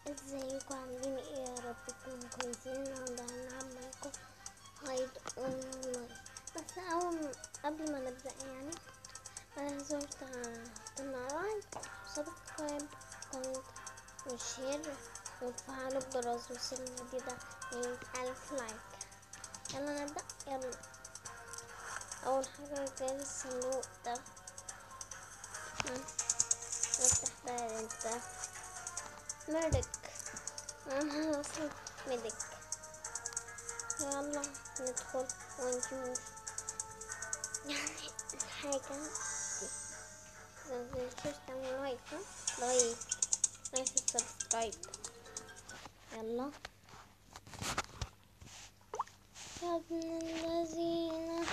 ازيكم عاملين ايه يا رب تكونوا كويسين النهارده هنلعب معاكم هايد اونلاين بس اول قبل ما نبدا يعني انا زرت قناة لايك وسبسكرايب كومنت وشير وتفعلوا الجرس وصل الفيديو ده مية ألف لايك يلا نبدأ يلا أول حاجة جاي الصندوق ده نفتح ده انت ميدك انا اصلا ميدك يلا ندخل ونشوف يعني الحاجة دي متنسوش تعملوا لايك ها؟ لايك لايك وسبسكرايب يلا يا ابن الذين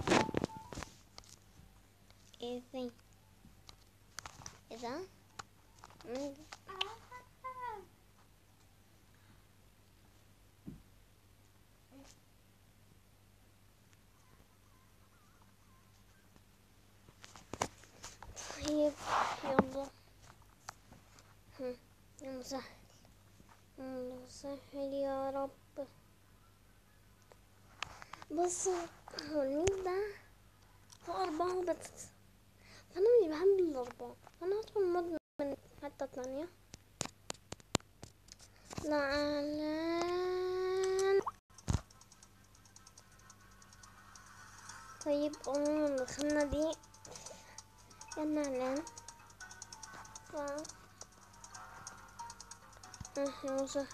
ايه ذي ايه ده من طيب يلا هم، يا مسهل يا مسهل يا رب بص هو الميل ده في أربعة بس أنا مش بحب الأربعة أنا هدخل مود من حتة تانية نعلان طيب اه دخلنا دي يا نعلان ف اه يا مسهل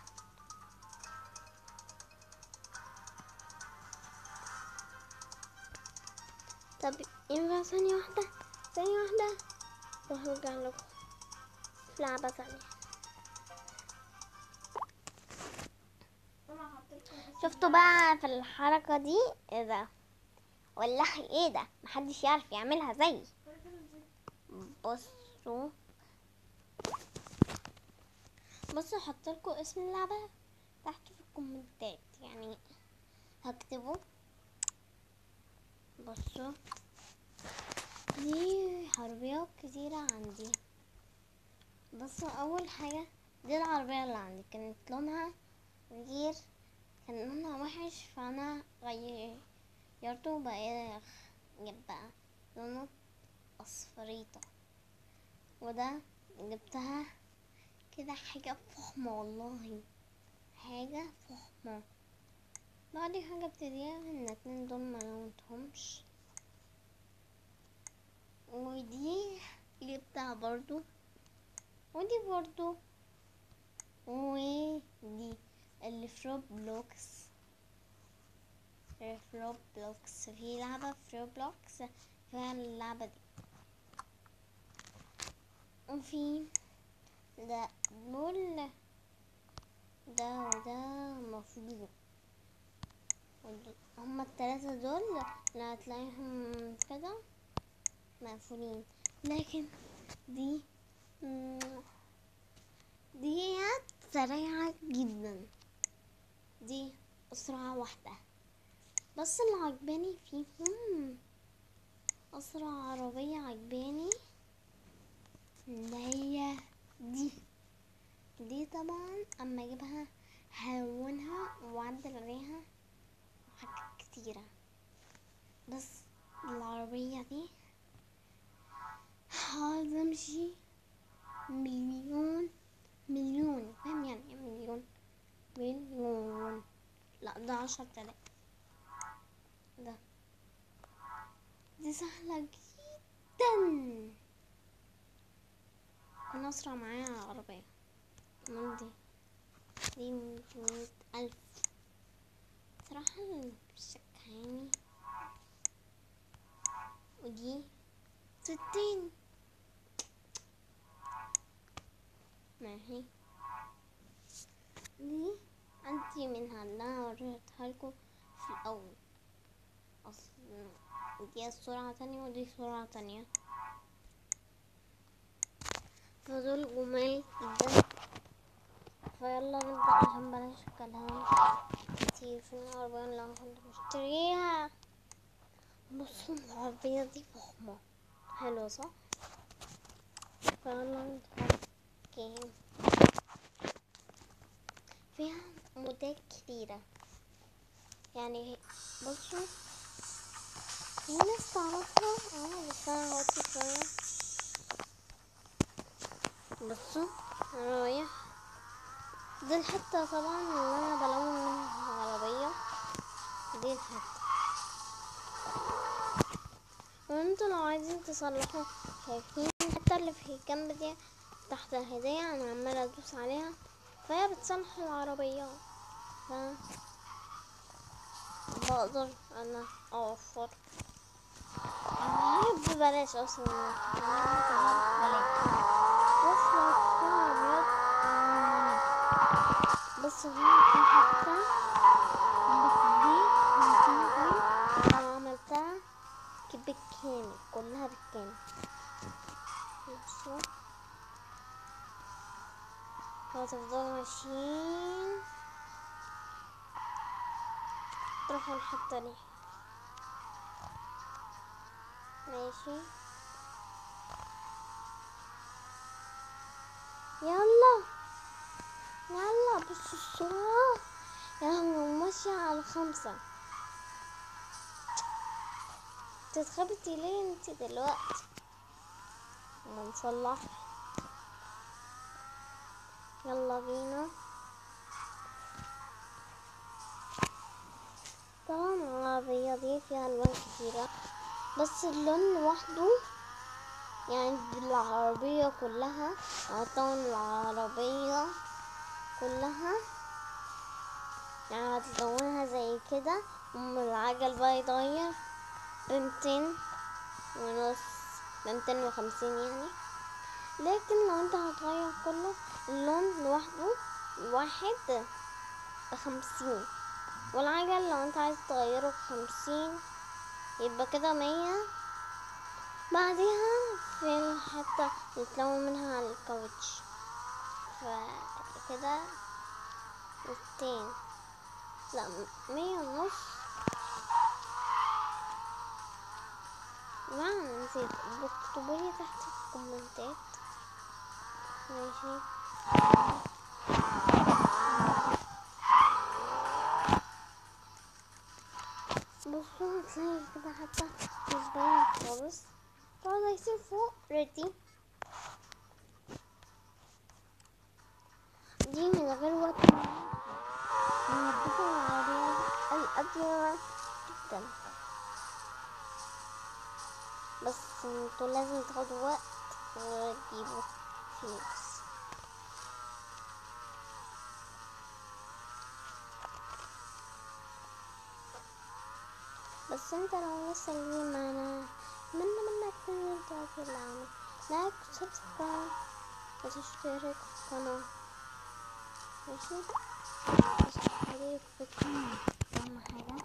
طب ينفع ثانية واحدة ثانية واحدة وهرجع لكم في لعبة ثانية شفتوا بقى في الحركة دي ايه ده والله ايه ده محدش يعرف يعملها زي بصوا بصوا هحط لكم اسم اللعبة تحت في الكومنتات يعني هكتبه بصوا دي عربيات كتيرة عندي بصوا أول حاجة دي العربية اللي عندي كانت لونها غير كان لونها وحش فأنا غيرته بقى يبقى لونه أصفريطة وده جبتها كده حاجة فخمة والله حاجة فخمة بعد حاجة ابتديها الاتنين دول ملونتهمش ودي جبتها برضو ودي برضو ودي اللي في روبلوكس في روبلوكس في لعبة في روبلوكس فيها اللعبة دي وفي ده دول ده وده مفروض ودول- هما التلاتة دول اللي هتلاقيهم كده مقفولين لكن دي مم، دي سريعة جدا دي أسرع واحدة بس اللي عجباني فيهم أسرع عربية عجباني اللي هي دي دي طبعا أما أجيبها هلونها وأعدل عليها حاجات كتيرة بس العربية دي عايز امشي مليون مليون فاهم يعني ايه مليون مليون لا ده عشر تلاف ده دي سهلة جدا انا اسرع معايا عربية كمان دي دي مية ألف صراحة الشكاني ودي ستين ما هي دي عندي منها اللي انا وريتها لكم في الاول اصلا دي سرعة تانية ودي سرعة تانية فدول جمال جدا فيلا نبدأ عشان بلاش كلام كتير في العربية اللي انا كنت مشتريها بصوا العربية دي فخمة حلوة صح؟ فيلا ندخل جيم كومنتات كتيرة يعني بصوا في ناس تعرفها اه بس انا هوطي شوية بصوا انا رايح دي الحتة طبعا اللي انا بلون منها العربية دي الحتة وانتوا لو عايزين تصلحوا شايفين الحتة اللي في الجنب دي تحت الهدية انا عمالة ادوس عليها فهي بتصلح العربيات ف بقدر انا اوفر يعني ببلاش اصلا ببلاش بص لو في عربيات بص هنا في حتة بس دي دي دي انا عملتها بالكامل كلها بالكامل بصوا وهتفضلوا ماشيين تروحوا الحتة دي ماشي يلا يلا بصوا السرعة يلا ماشية على خمسة تتخبطي ليه انت دلوقتي ما نصلح يلا بينا طبعا العربية دي فيها ألوان كتيرة بس اللون لوحده يعني بالعربية كلها طبعا العربية كلها يعني هتلونها زي كده أم العجل بقى يتغير بمتين ونص بمتين وخمسين يعني لكن لو انت هتغير كله اللون لوحده واحد بخمسين والعجل لو انت عايز تغيره بخمسين يبقى كده مية بعدها في الحتة اللي تلون منها على الكاوتش فكده ميتين لا مية ونص ما نسيت اكتبولي تحت في الكومنتات ماشي بصوا هتلاقي كده حتى مش باين خالص طبعا هيصير فوق ريدي دي من غير وقت ننضفوا العربية القديمة جدا بس انتوا لازم تاخدوا وقت وتجيبوا فلوس بس انت لو لسه جديد معانا اتمنى منك تعمل التعريف اللي عامل لايك وسبسكرايب وتشترك في القناة ماشي تشترك في القناة اهم حاجة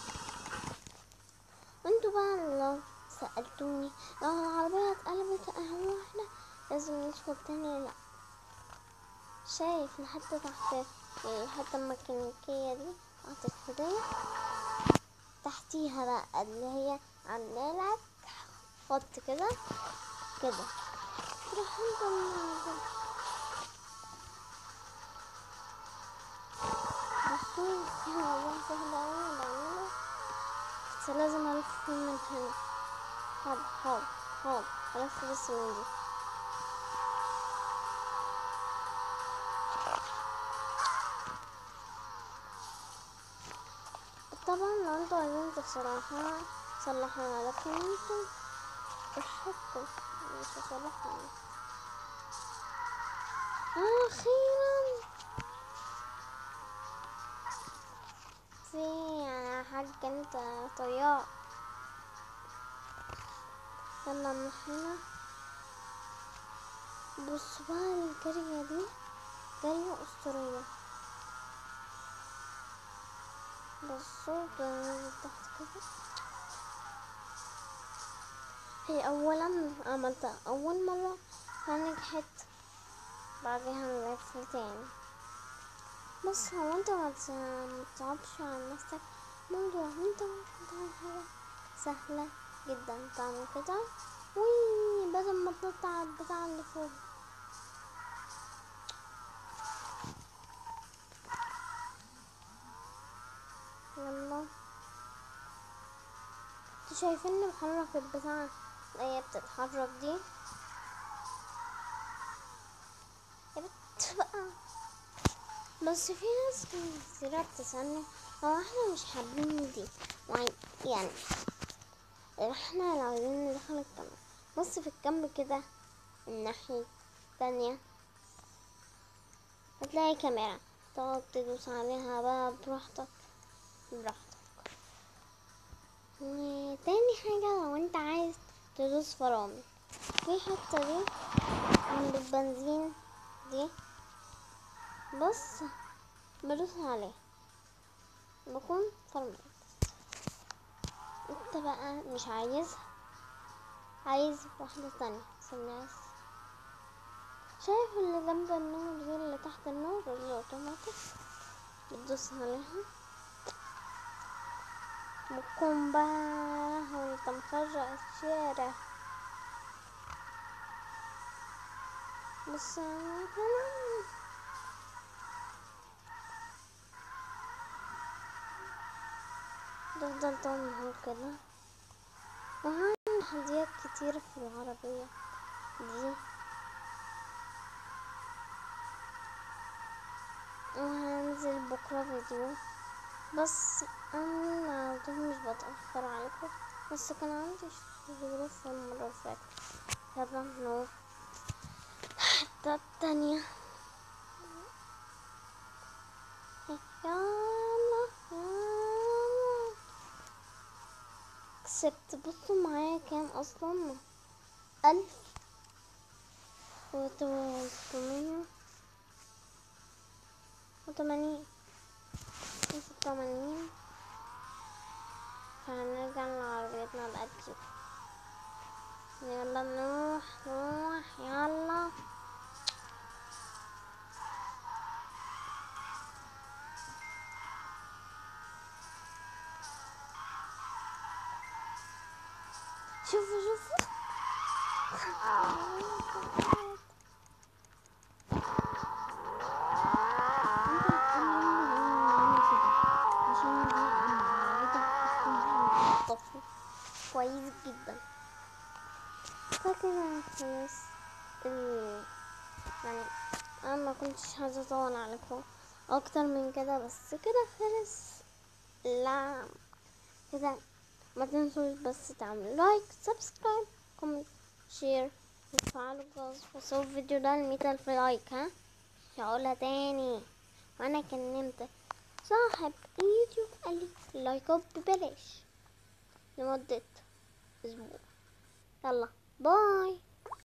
وانتوا بقى لو سألتوني لو العربية اتقلبت اهم واحدة لازم ندخل تاني لا شايف لحد تحت الحتة الميكانيكية دي تحت الهدية تحتيها بقى اللي هي عاملالك خط كده كده تروح انت النهارده بصوا في موضوع سهل اوي بعمله بس لازم الف من هنا حاضر حاضر حاضر الف بس من دي طبعا لو انتوا عايزين تصلحوها صلحوها لكن انتوا براحتكم مش هصلحها اخيرا في يا حاج انت طيار يلا من هنا بصوا بقى الجرية دي جرية أسطورية بصوا بنزل تحت كده هي اولا عملتها اول مرة فنجحت بعدها نلف تاني بص هو انت ما تصعبش على نفسك موضوع انت ممكن تعمل حاجة سهلة جدا تعمل كده وي بدل ما تنط على البتاع اللي فوق شايفيني بحرك البتاع اللي هي بتتحرك دي يا بت بقى بس في ناس كتيرة بتسألني هو احنا مش حابين دي وعي- يعني احنا لو عايزين ندخل الكاميرا بص في الجنب كده الناحية التانية هتلاقي كاميرا تقعد تدوس عليها بقى براحتك براحتك تاني حاجة لو انت عايز تدوس فرامل في حتة دي عند البنزين دي بص بدوس عليها بكون فرملت انت بقى مش عايزها عايز واحدة تانية سمعت شايف اللي جنب النور دي اللي تحت النور اللي اوتوماتيك بتدوس عليها بتكون بقى وانت مخرج الشارع بس مثلا تفضل تعمل كده وهعمل حاجات كتير في العربية دي وهنزل بكرة فيديو بس انا على طول مش بتأخر عليكم بس كان عندي ظروف المرة اللي فاتت يلا نروح الحتة التانية يلا يلا كسبت بصوا معايا كام اصلا الف وتمانية وتمانين ستة وتمانين فهنرجع لعربيتنا الأكل يلا نروح نروح يلا شوفوا شوفوا طفل كويس جدا فكده خلاص ال- يعني انا ما كنتش عايزه اطول عليكم اكتر من كده بس كده خلص لا كده ما تنسوش بس تعملوا لايك سبسكرايب كومنت شير وتفعلوا الجرس وصوا الفيديو ده لمية ألف لايك ها مش هقولها تاني وانا كلمت صاحب اليوتيوب قال لي لايكات ببلاش لمدة اسبوع يلا باي